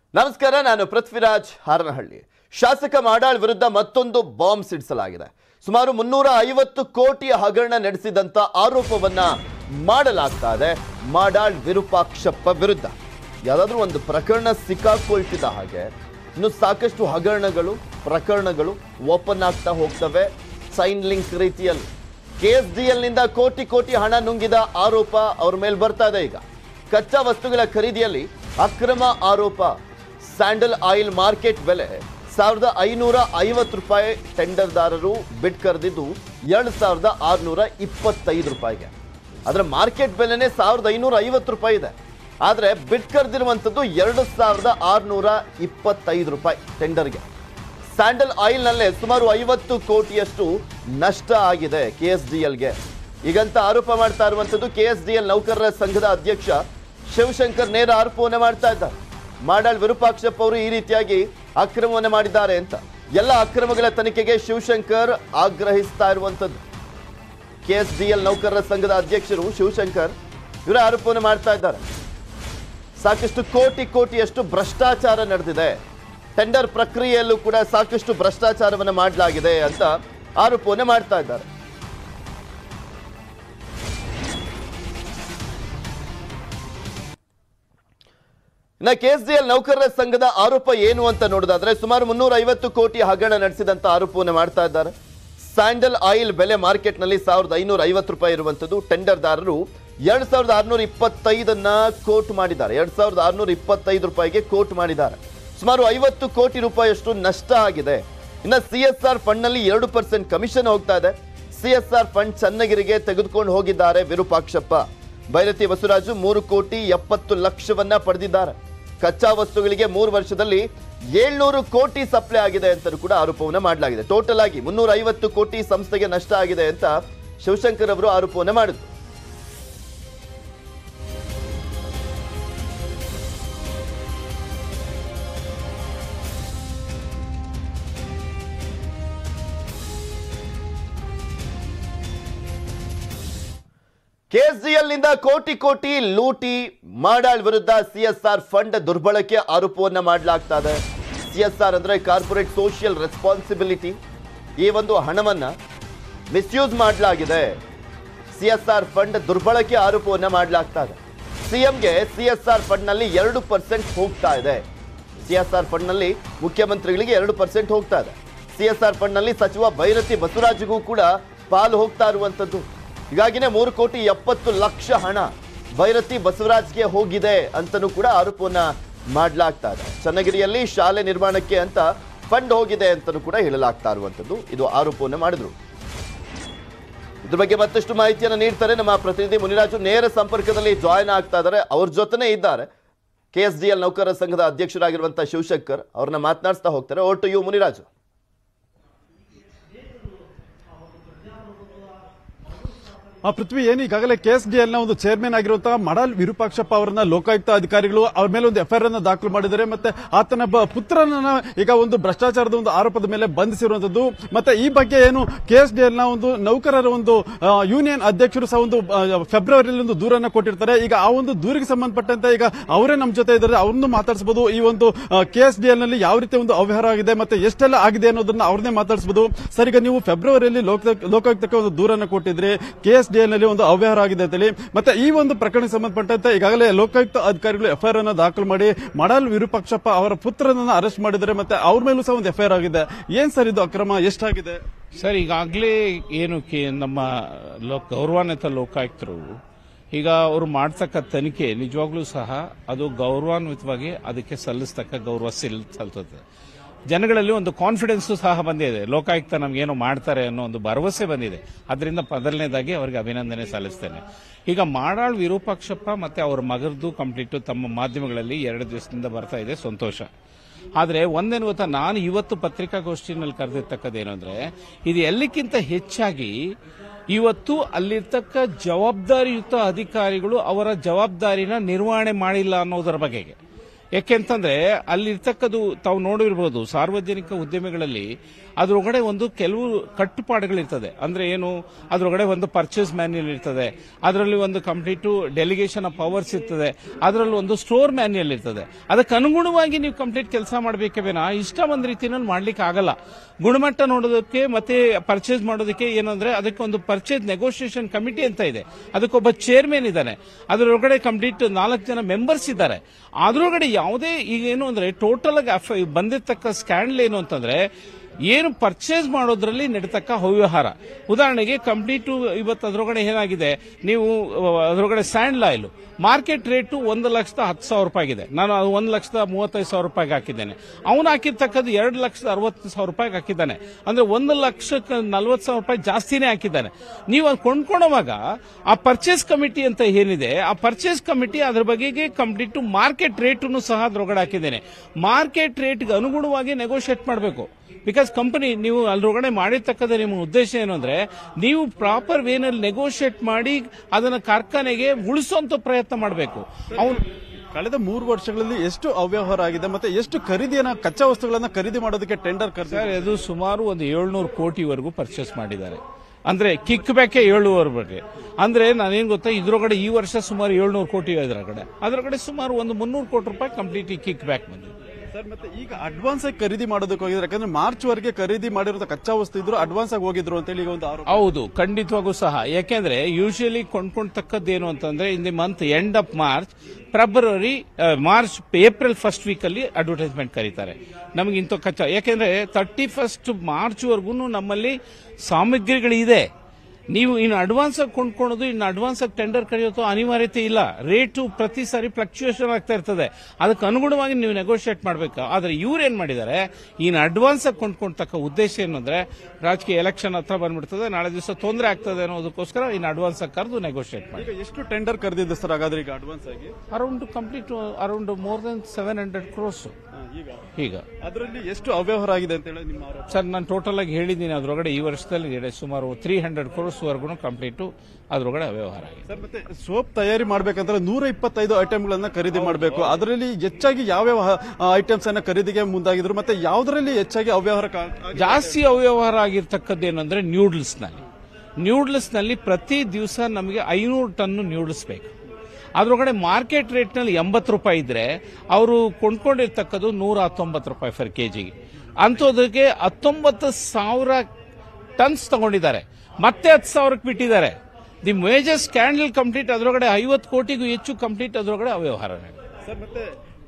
ನಮಸ್ಕಾರ ನಾನು ಪೃಥ್ವಿರಾಜ್ ಹಾರನಹಳ್ಳಿ ಶಾಸಕ ಮಾಡಾಳ್ ವಿರುದ್ಧ ಮತ್ತೊಂದು ಬಾಂಬ್ ಸಿಡಿಸಲಾಗಿದೆ ಸುಮಾರು ಮುನ್ನೂರ ಐವತ್ತು ಕೋಟಿ ಹಗರಣ ನಡೆಸಿದಂತ ಆರೋಪವನ್ನ ಮಾಡಲಾಗ್ತಾ ಇದೆ ಮಾಡಾಳ್ ವಿರೂಪಾಕ್ಷಪ್ಪ ವಿರುದ್ಧ ಯಾವ್ದಾದ್ರೂ ಒಂದು ಪ್ರಕರಣ ಸಿಕ್ಕಾಕೊಳ್ತಿದ್ದ ಹಾಗೆ ಇನ್ನು ಸಾಕಷ್ಟು ಹಗರಣಗಳು ಪ್ರಕರಣಗಳು ಓಪನ್ ಆಗ್ತಾ ಹೋಗ್ತವೆ ಸೈನ್ ಲಿಂಕ್ ರೀತಿಯಲ್ಲಿ ಕೆ ಎಸ್ ಡಿ ನಿಂದ ಕೋಟಿ ಕೋಟಿ ಹಣ ನುಂಗಿದ ಆರೋಪ ಅವ್ರ ಮೇಲೆ ಬರ್ತಾ ಇದೆ ಈಗ ಕಚ್ಚಾ ವಸ್ತುಗಳ ಖರೀದಿಯಲ್ಲಿ ಅಕ್ರಮ ಆರೋಪ ಸ್ಯಾಂಡಲ್ ಆಯಿಲ್ ಮಾರ್ಕೆಟ್ ಬೆಲೆ ಸಾವಿರದ ಐನೂರ ಐವತ್ತು ರೂಪಾಯಿ ಟೆಂಡರ್ದಾರರು ಬಿಡ್ ಕರೆದಿದ್ದು ಎರಡು ಸಾವಿರದ ಆರುನೂರ ಇಪ್ಪತ್ತೈದು ರೂಪಾಯಿಗೆ ಅದರ ಮಾರ್ಕೆಟ್ ಬೆಲೆನೇ ಸಾವಿರದ ಐನೂರ ಐವತ್ತು ರೂಪಾಯಿ ಇದೆ ಆದರೆ ಬಿಡ್ ಕರೆದಿರುವಂಥದ್ದು ಎರಡು ಸಾವಿರದ ಆರುನೂರ ಇಪ್ಪತ್ತೈದು ರೂಪಾಯಿ ಟೆಂಡರ್ಗೆ ಸ್ಯಾಂಡಲ್ ಆಯಿಲ್ನಲ್ಲೇ ಸುಮಾರು ಐವತ್ತು ಕೋಟಿಯಷ್ಟು ನಷ್ಟ ಆಗಿದೆ ಕೆ ಎಸ್ ಡಿ ಎಲ್ಗೆ ಈಗಂತ ಆರೋಪ ಮಾಡ್ತಾ ಇರುವಂಥದ್ದು ಕೆ ಎಸ್ ಡಿ ಎಲ್ ನೌಕರರ ಸಂಘದ ಅಧ್ಯಕ್ಷ ಶಿವಶಂಕರ್ ನೇರ ಆರೋಪವನ್ನೇ ಮಾಡ್ತಾ ಇದ್ದಾರೆ ಮಾಡಾಳ್ ವಿರೂಪಾಕ್ಷಪ್ಪ ಅವರು ಈ ರೀತಿಯಾಗಿ ಅಕ್ರಮವನ್ನು ಮಾಡಿದ್ದಾರೆ ಅಂತ ಎಲ್ಲ ಅಕ್ರಮಗಳ ತನಿಖೆಗೆ ಶಿವಶಂಕರ್ ಆಗ್ರಹಿಸ್ತಾ ಇರುವಂಥದ್ದು ಕೆ ಎಸ್ ಡಿ ಎಲ್ ನೌಕರರ ಸಂಘದ ಅಧ್ಯಕ್ಷರು ಶಿವಶಂಕರ್ ಇವರ ಆರೋಪವನ್ನು ಮಾಡ್ತಾ ಇದ್ದಾರೆ ಸಾಕಷ್ಟು ಕೋಟಿ ಕೋಟಿಯಷ್ಟು ಭ್ರಷ್ಟಾಚಾರ ನಡೆದಿದೆ ಟೆಂಡರ್ ಪ್ರಕ್ರಿಯೆಯಲ್ಲೂ ಕೂಡ ಸಾಕಷ್ಟು ಭ್ರಷ್ಟಾಚಾರವನ್ನು ಮಾಡಲಾಗಿದೆ ಅಂತ ಆರೋಪವನ್ನು ಮಾಡ್ತಾ ಇದ್ದಾರೆ ಇನ್ನ ಕೆಎಸ್ಡಿಎಲ್ ನೌಕರರ ಸಂಘದ ಆರೋಪ ಏನು ಅಂತ ನೋಡೋದಾದ್ರೆ ಸುಮಾರು ಮುನ್ನೂರ ಐವತ್ತು ಕೋಟಿ ಹಗರಣ ನಡೆಸಿದಂತ ಆರೋಪವನ್ನು ಮಾಡ್ತಾ ಇದ್ದಾರೆ ಸ್ಯಾಂಡಲ್ ಆಯಿಲ್ ಬೆಲೆ ಮಾರ್ಕೆಟ್ನಲ್ಲಿ ಸಾವಿರದ ಐನೂರ ಐವತ್ತು ರೂಪಾಯಿ ಇರುವಂತದ್ದು ಟೆಂಡರ್ದಾರರು ಎರಡ್ ಸಾವಿರದ ಆರುನೂರ ಇಪ್ಪತ್ತೈದನ್ನ ಕೋಟ್ ಮಾಡಿದ್ದಾರೆ ಎರಡ್ ಸಾವಿರದ ಆರುನೂರ ಇಪ್ಪತ್ತೈದು ರೂಪಾಯಿಗೆ ಕೋಟ್ ಮಾಡಿದ್ದಾರೆ ಸುಮಾರು ಐವತ್ತು ಕೋಟಿ ರೂಪಾಯಿಯಷ್ಟು ನಷ್ಟ ಆಗಿದೆ ಇನ್ನ ಸಿ ಎಸ್ ಆರ್ ಫಂಡ್ ನಲ್ಲಿ ಎರಡು ಪರ್ಸೆಂಟ್ ಕಮಿಷನ್ ಹೋಗ್ತಾ ಇದೆ ಸಿ ಎಸ್ ಆರ್ ಫಂಡ್ ಚನ್ನಗಿರಿಗೆ ತೆಗೆದುಕೊಂಡು ಹೋಗಿದ್ದಾರೆ ವಿರೂಪಾಕ್ಷಪ್ಪ ಬೈರತಿ ಬಸವರಾಜು ಮೂರು ಕೋಟಿ ಎಪ್ಪತ್ತು ಲಕ್ಷವನ್ನ ಪಡೆದಿದ್ದಾರೆ ಕಚ್ಚಾ ವಸ್ತುಗಳಿಗೆ ಮೂರು ವರ್ಷದಲ್ಲಿ ಏಳ್ನೂರು ಕೋಟಿ ಸಪ್ಲೈ ಆಗಿದೆ ಅಂತ ಕೂಡ ಆರೋಪವನ್ನ ಮಾಡಲಾಗಿದೆ ಟೋಟಲ್ ಆಗಿ ಮುನ್ನೂರ ಐವತ್ತು ಕೋಟಿ ಸಂಸ್ಥೆಗೆ ನಷ್ಟ ಆಗಿದೆ ಅಂತ ಶಿವಶಂಕರ್ ಅವರು ಆರೋಪವನ್ನ ಮಾಡಿದ್ರು ಕೆಎಸ್ಡಿಎಲ್ ನಿಂದ ಕೋಟಿ ಕೋಟಿ ಲೂಟಿ ಮಾಡಾಳ್ ವಿರುದ್ಧ ಸಿಎಸ್ಆರ್ ಫಂಡ್ ದುರ್ಬಳಕೆ ಆರೋಪವನ್ನ ಮಾಡಲಾಗ್ತಾ ಇದೆ ಸಿಎಸ್ಆರ್ ಅಂದ್ರೆ ಕಾರ್ಪೊರೇಟ್ ಸೋಷಿಯಲ್ ರೆಸ್ಪಾನ್ಸಿಬಿಲಿಟಿ ಈ ಒಂದು ಹಣವನ್ನ ಮಿಸ್ಯೂಸ್ ಮಾಡಲಾಗಿದೆ ಸಿಎಸ್ಆರ್ ಫಂಡ್ ದುರ್ಬಳಕೆ ಆರೋಪವನ್ನ ಮಾಡಲಾಗ್ತಾ ಇದೆ ಸಿಎಂಗೆ ಸಿಎಸ್ಆರ್ ಫಂಡ್ ನಲ್ಲಿ ಎರಡು ಪರ್ಸೆಂಟ್ ಹೋಗ್ತಾ ಇದೆ ಸಿಎಸ್ಆರ್ ಫಂಡ್ ನಲ್ಲಿ ಮುಖ್ಯಮಂತ್ರಿಗಳಿಗೆ ಎರಡು ಪರ್ಸೆಂಟ್ ಹೋಗ್ತಾ ಇದೆ ಸಿಎಸ್ಆರ್ ಫಂಡ್ ನಲ್ಲಿ ಸಚಿವ ಭೈರತಿ ಬಸವರಾಜ್ಗೂ ಕೂಡ ಪಾಲು ಹೋಗ್ತಾ ಇರುವಂತದ್ದು ಹೀಗಾಗಿನೇ ಮೂರು ಕೋಟಿ ಎಪ್ಪತ್ತು ಲಕ್ಷ ಹಣ ಭೈರತಿ ಬಸವರಾಜ್ಗೆ ಹೋಗಿದೆ ಅಂತನೂ ಕೂಡ ಆರೋಪವನ್ನ ಮಾಡಲಾಗ್ತಾ ಇದೆ ಚನ್ನಗಿರಿಯಲ್ಲಿ ಶಾಲೆ ನಿರ್ಮಾಣಕ್ಕೆ ಅಂತ ಫಂಡ್ ಹೋಗಿದೆ ಅಂತನೂ ಕೂಡ ಹೇಳಲಾಗ್ತಾ ಇರುವಂತದ್ದು ಇದು ಆರೋಪವನ್ನ ಮಾಡಿದ್ರು ಇದ್ರ ಬಗ್ಗೆ ಮತ್ತಷ್ಟು ಮಾಹಿತಿಯನ್ನು ನೀಡ್ತಾರೆ ನಮ್ಮ ಪ್ರತಿನಿಧಿ ಮುನಿರಾಜು ನೇರ ಸಂಪರ್ಕದಲ್ಲಿ ಜಾಯ್ನ್ ಆಗ್ತಾ ಇದ್ದಾರೆ ಅವ್ರ ಜೊತೆನೇ ಇದ್ದಾರೆ ಕೆ ಎಸ್ ಡಿ ಎಲ್ ನೌಕರರ ಸಂಘದ ಅಧ್ಯಕ್ಷರಾಗಿರುವಂತಹ ಶಿವಶಂಕರ್ ಅವ್ರನ್ನ ಮಾತನಾಡಿಸ್ತಾ ಹೋಗ್ತಾರೆ ಓಟು ಯು ಮುನಿರಾಜು ಆ ಪೃಥ್ವಿ ಏನು ಈಗಾಗಲೇ ಕೆ ಎಸ್ ಡಿ ಎಲ್ ನ ಒಂದು ಚೇರ್ಮನ್ ಆಗಿರುವಂತಹ ಮಡಾಲ್ ವಿರೂಪಾಕ್ಷಪ್ಪ ಅವರನ್ನ ಲೋಕಾಯುಕ್ತ ಅಧಿಕಾರಿಗಳು ಅವ್ರ ಮೇಲೆ ಒಂದು ಎಫ್ಐಆರ್ ಅನ್ನು ದಾಖಲು ಮಾಡಿದ್ದಾರೆ ಮತ್ತೆ ಆತನ ಬ- ಪುತ್ರನನ್ನ ಈಗ ಒಂದು ಭ್ರಷ್ಟಾಚಾರದ ಒಂದು ಆರೋಪದ ಮೇಲೆ ಬಂಧಿಸಿರುವಂತದ್ದು ಮತ್ತೆ ಈ ಬಗ್ಗೆ ಏನು ಕೆ ಎಸ್ ಡಿ ಎಲ್ ನ ಒಂದು ನೌಕರರ ಒಂದು ಆ, ಯೂನಿಯನ್ ಅಧ್ಯಕ್ಷರು ಸಹ ಒಂದು ಆ, ಫೆಬ್ರವರಿಯಲ್ಲಿ ಒಂದು ದೂರನ್ನ ಕೊಟ್ಟಿರ್ತಾರೆ ಈಗ ಆ ಒಂದು ದೂರಿಗೆ ಸಂಬಂಧಪಟ್ಟಂತೆ ಈಗ ಅವರೇ ನಮ್ಮ ಜೊತೆ ಇದ್ದಾರೆ ಅವ್ರನ್ನು ಮಾತಾಡಿಸಬಹುದು ಈ ಒಂದು ಕೆ ಎಸ್ ಡಿ ಎಲ್ ನಲ್ಲಿ ಯಾವ ರೀತಿ ಒಂದು ಅವ್ಯವಹಾರ ಆಗಿದೆ ಮತ್ತೆ ಎಷ್ಟೆಲ್ಲ ಆಗಿದೆ ಅನ್ನೋದನ್ನ ಅವ್ರನ್ನೇ ಮಾತಾಡಿಸಬಹುದು ಸರ್ ಈಗ ನೀವು ಫೆಬ್ರವರಿಯಲ್ಲಿ ಲೋಕ ಲೋಕಾಯುಕ್ತಕ್ಕೆ ಒಂದು ದೂರನ್ನ ಕೊಟ್ಟಿದ್ರಿ ಕೆ ಎಸ್ ಡಿ ಎಲ್ ನಲ್ಲಿ ಒಂದು ಅವ್ಯವಹಾರ ಆಗಿದೆ ಅಂತೇಳಿ ಮತ್ತೆ ಈ ಒಂದು ಪ್ರಕರಣಕ್ಕೆ ಸಂಬಂಧಪಟ್ಟಂತೆ ಈಗಾಗಲೇ ಲೋಕಾಯುಕ್ತ ಅಧಿಕಾರಿಗಳು ಎಫ್ಐಆರ್ ಅನ್ನು ದಾಖಲು ಮಾಡಿ ಮಡಾಲ್ ವಿರೂಪಾಕ್ಷಪ್ಪ ಅವರ ಪುತ್ರನನ್ನ ಅರೆಸ್ಟ್ ಮಾಡಿದ್ದಾರೆ ಮತ್ತೆ ಅವ್ರ ಮೇಲೂ ಸಹ ಒಂದು ಎಫ್ಐಆರ್ ಆಗಿದೆ ಏನ್ ಸರ್ ಇದು ಅಕ್ರಮ ಎಷ್ಟಾಗಿದೆ ಸರ್ ಈಗಾಗಲೇ ಏನು ಕೆ ನಮ್ಮ ಲೋಕ ಗೌರವಾನ್ವಿತ ಲೋಕಾಯುಕ್ತರು ಈಗ ಅವರು ಮಾಡ್ತಕ್ಕ ತನಿಖೆ ನಿಜವಾಗ್ಲೂ ಸಹ ಅದು ಗೌರವಾನ್ವಿತವಾಗಿ ಅದಕ್ಕೆ ಸಲ್ಲಿಸ್ತಕ್ಕ ಗೌರವ ಸಿಲ್ ಸಲ್ತದೆ ಜನಗಳಲ್ಲಿ ಒಂದು ಕಾನ್ಫಿಡೆನ್ಸ್ ಸಹ ಬಂದಿದೆ ಲೋಕಾಯುಕ್ತ ನಮಗೇನೋ ಮಾಡ್ತಾರೆ ಅನ್ನೋ ಒಂದು ಭರವಸೆ ಬಂದಿದೆ ಅದರಿಂದ ಮೊದಲನೇದಾಗಿ ಅವರಿಗೆ ಅಭಿನಂದನೆ ಸಲ್ಲಿಸ್ತೇನೆ ಈಗ ಮಾಡಾಳ್ ವಿರೂಪಾಕ್ಷಪ್ಪ ಮತ್ತೆ ಅವರ ಮಗರದು ಕಂಪ್ಲೀಟ್ ತಮ್ಮ ಮಾಧ್ಯಮಗಳಲ್ಲಿ ಎರಡು ದಿವಸದಿಂದ ಬರ್ತಾ ಇದೆ ಸಂತೋಷ ಆದರೆ ಒಂದೇನು ಗೊತ್ತಾ ನಾನು ಇವತ್ತು ಪತ್ರಿಕಾಗೋಷ್ಠಿನಲ್ಲಿ ಕರೆದಿರ್ತಕ್ಕದ್ದೇನು ಅಂದ್ರೆ ಇದು ಎಲ್ಲಕ್ಕಿಂತ ಹೆಚ್ಚಾಗಿ ಇವತ್ತು ಅಲ್ಲಿರ್ತಕ್ಕ ಜವಾಬ್ದಾರಿಯುತ ಅಧಿಕಾರಿಗಳು ಅವರ ಜವಾಬ್ದಾರಿನ ನಿರ್ವಹಣೆ ಮಾಡಿಲ್ಲ ಅನ್ನೋದರ ಬಗೆಗೆ ಯಾಕೆಂತಂದ್ರೆ ಅಲ್ಲಿರ್ತಕ್ಕದ್ದು ತಾವು ನೋಡಿರ್ಬೋದು ಸಾರ್ವಜನಿಕ ಉದ್ಯಮಿಗಳಲ್ಲಿ ಅದ್ರೊಳಗಡೆ ಒಂದು ಕೆಲವು ಕಟ್ಟುಪಾಡುಗಳಿರ್ತದೆ ಅಂದ್ರೆ ಏನು ಅದ್ರೊಳಗಡೆ ಒಂದು ಪರ್ಚೇಸ್ ಮ್ಯಾನ್ಯಲ್ ಇರ್ತದೆ ಅದರಲ್ಲಿ ಒಂದು ಕಂಪ್ಲೀಟ್ ಡೆಲಿಗೇಷನ್ ಆಫ್ ಪವರ್ಸ್ ಇರ್ತದೆ ಅದರಲ್ಲಿ ಒಂದು ಸ್ಟೋರ್ ಮ್ಯಾನ್ಯಲ್ ಇರ್ತದೆ ಅದಕ್ಕೆ ಅನುಗುಣವಾಗಿ ನೀವು ಕಂಪ್ಲೀಟ್ ಕೆಲಸ ಮಾಡಬೇಕೇ ವಿನ ಇಷ್ಟ ಒಂದು ರೀತಿಯಲ್ಲಿ ಮಾಡ್ಲಿಕ್ಕೆ ಆಗಲ್ಲ ಗುಣಮಟ್ಟ ನೋಡೋದಕ್ಕೆ ಮತ್ತೆ ಪರ್ಚೇಸ್ ಮಾಡೋದಕ್ಕೆ ಏನಂದ್ರೆ ಅದಕ್ಕೆ ಒಂದು ಪರ್ಚೇಸ್ ನೆಗೋಷಿಯೇಷನ್ ಕಮಿಟಿ ಅಂತ ಇದೆ ಅದಕ್ಕೊಬ್ಬ ಚೇರ್ಮನ್ ಇದ್ದಾನೆ ಅದರೊಳಗಡೆ ಕಂಪ್ಲೀಟ್ ನಾಲ್ಕು ಜನ ಮೆಂಬರ್ಸ್ ಇದ್ದಾರೆ ಅದರೊಳಗಡೆ ಯಾವುದೇ ಈಗ ಏನು ಅಂದ್ರೆ ಟೋಟಲ್ ಆಗಿ ಬಂದಿರ್ತಕ್ಕ ಸ್ಕ್ಯಾಂಡಲ್ ಏನು ಅಂತಂದ್ರೆ ಏನು ಪರ್ಚೇಸ್ ಮಾಡೋದ್ರಲ್ಲಿ ನಡೀತಕ್ಕ ಅವ್ಯವಹಾರ ಉದಾಹರಣೆಗೆ ಕಂಪ್ಲೀಟ್ ಇವತ್ತು ಅದ್ರೊಳಗಡೆ ಏನಾಗಿದೆ ನೀವು ಅದರೊಳಗಡೆ ಸ್ಯಾಂಡ್ ಆಯಿಲ್ ಮಾರ್ಕೆಟ್ ರೇಟು ಒಂದು ಲಕ್ಷದ ಹತ್ತು ಸಾವಿರ ರೂಪಾಯಿ ಆಗಿದೆ ನಾನು ಅದು ಒಂದು ಲಕ್ಷದ ಮೂವತ್ತೈದು ಸಾವಿರ ರೂಪಾಯಿಗೆ ಹಾಕಿದ್ದೇನೆ ಅವನು ಹಾಕಿರ್ತಕ್ಕದ್ದು ಎರಡು ಲಕ್ಷದ ಅರವತ್ತು ಸಾವಿರ ರೂಪಾಯಿಗೆ ಹಾಕಿದ್ದಾನೆ ಅಂದ್ರೆ ಒಂದು ಲಕ್ಷಕ್ಕೆ ನಲ್ವತ್ತು ಸಾವಿರ ರೂಪಾಯಿ ಜಾಸ್ತಿನೇ ಹಾಕಿದ್ದಾನೆ ನೀವು ಅದು ಕೊಂಡ್ಕೊಳ್ಳೋವಾಗ ಆ ಪರ್ಚೇಸ್ ಕಮಿಟಿ ಅಂತ ಏನಿದೆ ಆ ಪರ್ಚೇಸ್ ಕಮಿಟಿ ಅದ್ರ ಬಗೆಗೆ ಕಂಪ್ಲೀಟ್ ಮಾರ್ಕೆಟ್ ರೇಟನ್ನು ಸಹ ಅದ್ರೊಳಗಡೆ ಹಾಕಿದ್ದೇನೆ ಮಾರ್ಕೆಟ್ ರೇಟ್ಗೆ ಅನುಗುಣವಾಗಿ ನೆಗೋಷಿಯೇಟ್ ಮಾಡಬೇಕು ಬಿಕಾಸ್ ಕಂಪನಿ ನೀವು ಅದ್ರೊಳಗಡೆ ಮಾಡಿರ್ತಕ್ಕಂಥ ನಿಮ್ಮ ಉದ್ದೇಶ ಏನು ಅಂದ್ರೆ ನೀವು ಪ್ರಾಪರ್ ವೇನಲ್ಲಿ ನೆಗೋಷಿಯೇಟ್ ಮಾಡಿ ಅದನ್ನ ಕಾರ್ಖಾನೆಗೆ ಉಳಿಸುವಂತ ಪ್ರಯತ್ನ ಮಾಡಬೇಕು ಅವನು ಕಳೆದ ಮೂರು ವರ್ಷಗಳಲ್ಲಿ ಎಷ್ಟು ಅವ್ಯವಹಾರ ಆಗಿದೆ ಮತ್ತೆ ಎಷ್ಟು ಖರೀದಿಯನ್ನ ಕಚ್ಚಾ ವಸ್ತುಗಳನ್ನ ಖರೀದಿ ಮಾಡೋದಕ್ಕೆ ಟೆಂಡರ್ ಕರೆದ ಸರ್ ಅದು ಸುಮಾರು ಒಂದು ಏಳ್ನೂರು ಕೋಟಿವರೆಗೂ ಪರ್ಚೇಸ್ ಮಾಡಿದ್ದಾರೆ ಅಂದ್ರೆ ಕಿಕ್ ಬ್ಯಾಕೆ ಏಳುವರೆ ಬಗ್ಗೆ ಅಂದ್ರೆ ನಾನೇನ್ ಗೊತ್ತಾ ಇದ್ರೊಳಗಡೆ ಈ ವರ್ಷ ಸುಮಾರು ಏಳ್ನೂರು ಕೋಟಿ ಇದ್ರಗಡೆ ಅದರಗಡೆ ಸುಮಾರು ಒಂದು ಮುನ್ನೂರು ಕೋಟಿ ರೂಪಾಯಿ ಕಂಪ್ಲೀಟ್ಲಿ ಕಿಕ್ ಬ್ಯಾಕ್ ಬಂದಿದೆ ಸರ್ ಮತ್ತೆ ಈಗ ಅಡ್ವಾನ್ಸ್ ಆಗಿ ಖರೀದಿ ಮಾಡೋದಕ್ಕೆ ಹೋಗಿದ್ರೆ ಯಾಕಂದ್ರೆ ಮಾರ್ಚ್ ವರೆಗೆ ಖರೀದಿ ಮಾಡಿರೋ ಕಚ್ಚಾ ವಸ್ತು ಇದ್ರು ಅಡ್ವಾನ್ಸ್ ಆಗಿ ಹೋಗಿದ್ರು ಅಂತೇಳಿ ಈಗ ಒಂದು ಆರೋಪ ಹೌದು ಖಂಡಿತವಾಗೂ ಸಹ ಯಾಕೆಂದ್ರೆ ಯೂಶಲಿ ಕೊಂಡ್ಕೊಂಡ್ತಕ್ಕದ್ದೇನು ಅಂತಂದ್ರೆ in the month end of March February March April first week ಅಲ್ಲಿ ಅಡ್ವರ್ಟೈಸ್ಮೆಂಟ್ ಕರೀತಾರೆ ನಮಗೆ ಇಂಥ ಕಚ್ಚಾ ಯಾಕೆಂದ್ರೆ ತರ್ಟಿ ಫಸ್ಟ್ ಮಾರ್ಚ್ ವರ್ಗು ನಮ್ಮಲ್ಲಿ ಸಾಮಗ್ರಿಗಳಿದೆ ನೀವು ಇನ್ನು ಅಡ್ವಾನ್ಸ್ ಆಗಿ ಕೊಂಡ್ಕೊಳ್ಳೋದು ಇನ್ನು ಅಡ್ವಾನ್ಸ್ ಆಗಿ ಟೆಂಡರ್ ಕರೆಯೋದು ಅನಿವಾರ್ಯತೆ ಇಲ್ಲ ರೇಟು ಪ್ರತಿ ಸಾರಿ ಫ್ಲಕ್ಚುಯೇಷನ್ ಆಗ್ತಾ ಇರ್ತದೆ ಅದಕ್ಕೆ ಅನುಗುಣವಾಗಿ ನೀವು ನೆಗೋಷಿಯೇಟ್ ಮಾಡಬೇಕು ಆದ್ರೆ ಇವ್ರು ಏನ್ ಮಾಡಿದ್ದಾರೆ ಇನ್ನು ಅಡ್ವಾನ್ಸ್ ಆಗಿ ಕೊಂಡ್ಕೊಳ್ತಕ್ಕ ಉದ್ದೇಶ ಏನು ಅಂದ್ರೆ ರಾಜಕೀಯ ಎಲೆಕ್ಷನ್ ಹತ್ರ ಬಂದ್ಬಿಡ್ತದೆ ನಾಳೆ ದಿವಸ ತೊಂದರೆ ಆಗ್ತದೆ ಅನ್ನೋದಕ್ಕೋಸ್ಕರ ಇನ್ನು ಅಡ್ವಾನ್ಸ್ ಆಗಿ ಕರೆದು ನೆಗೋಷಿಯೇಟ್ ಮಾಡಿ ಈಗ ಎಷ್ಟು ಟೆಂಡರ್ ಕರೆದಿದೆ ಸರ್ ಹಾಗಾದ್ರೆ ಈಗ ಅಡ್ವಾನ್ಸ್ ಆಗಿ around complete around more then seven hundred crores ಈಗ ಈಗ ಅದರಲ್ಲಿ ಎಷ್ಟು ಅವ್ಯವಹಾರ ಆಗಿದೆ ಅಂತ ಹೇಳಿ ನಿಮ್ಮ ಆರೋಪ ಸರ್ ನಾನು ಟೋಟಲ್ ಆಗಿ ಹೇಳಿದ್ದೀನಿ ಅದರೊಳಗಡೆ ಈ ವರ್ಷದಲ್ಲಿ ಇದೆ ಸುಮಾರು ತ್ರೀ ಹಂಡ್ರೆಡ್ ಕ್ರೋಸ್ ವರ್ಗು ಕಂಪ್ಲೀಟು ಅದರೊಳಗಡೆ ವ್ಯವಹಾರ ಆಗಿದೆ ಸರ್ ಮತ್ತೆ ಸೋಪ್ ತಯಾರಿ ಮಾಡ್ಬೇಕಂದ್ರೆ ನೂರ ಇಪ್ಪತ್ತೈದು ಐಟಮ್ಗಳನ್ನ ಖರೀದಿ ಮಾಡಬೇಕು ಅದರಲ್ಲಿ ಹೆಚ್ಚಾಗಿ ಯಾವ್ಯಾವ ಐಟಮ್ಸ್ ಅನ್ನ ಖರೀದಿಗೆ ಮುಂದಾಗಿದ್ರು ಮತ್ತೆ ಯಾವ್ದ್ರಲ್ಲಿ ಹೆಚ್ಚಾಗಿ ಅವ್ಯವಹಾರ ಕಾ- ಆಗಿದೆ? ಜಾಸ್ತಿ ಅವ್ಯವಹಾರ ಆಗಿರ್ತಕ್ಕದ್ದು ಏನಂದ್ರೆ ನ್ಯೂಡಲ್ಸ್ ನಲ್ಲಿ ನ್ಯೂಡಲ್ಸ್ ನಲ್ಲಿ ಪ್ರತಿ ದಿವಸ ನಮಗೆ ಐನೂರು ಟನ್ ನ್ಯೂಡಲ್ಸ್ ಬೇಕು ಅದ್ರೊಳಗಡೆ ಮಾರ್ಕೆಟ್ ರೇಟ್ ನಲ್ಲಿ ಎಂಬತ್ತು ರೂಪಾಯಿ ಇದ್ರೆ ಅವರು ಕೊಂಡ್ಕೊಂಡಿರ್ತಕ್ಕದ್ದು ನೂರ ಹತ್ತೊಂಬತ್ತು ರೂಪಾಯಿ ಫರ್ ಕೆಜಿಗೆ ಅಂಥದಕ್ಕೆ ಹತ್ತೊಂಬತ್ತು ಸಾವಿರ ಟನ್ಸ್ ತಗೊಂಡಿದ್ದಾರೆ ಮತ್ತೆ ಹತ್ತು ಸಾವಿರಕ್ಕೆ ಬಿಟ್ಟಿದ್ದಾರೆ ದಿ ಮೇಜರ್ ಸ್ಕ್ಯಾಂಡಲ್ ಕಂಪ್ಲೀಟ್ ಅದರೊಳಗಡೆ ಐವತ್ತು ಕೋಟಿಗೂ ಹೆಚ್ಚು ಕಂಪ್ಲೀಟ್ ಅದರೊಳಗಡೆ ಅವ್ಯವಹಾರ ನಡೆದಿದೆ. ಸರ್ ಮತ್ತೆ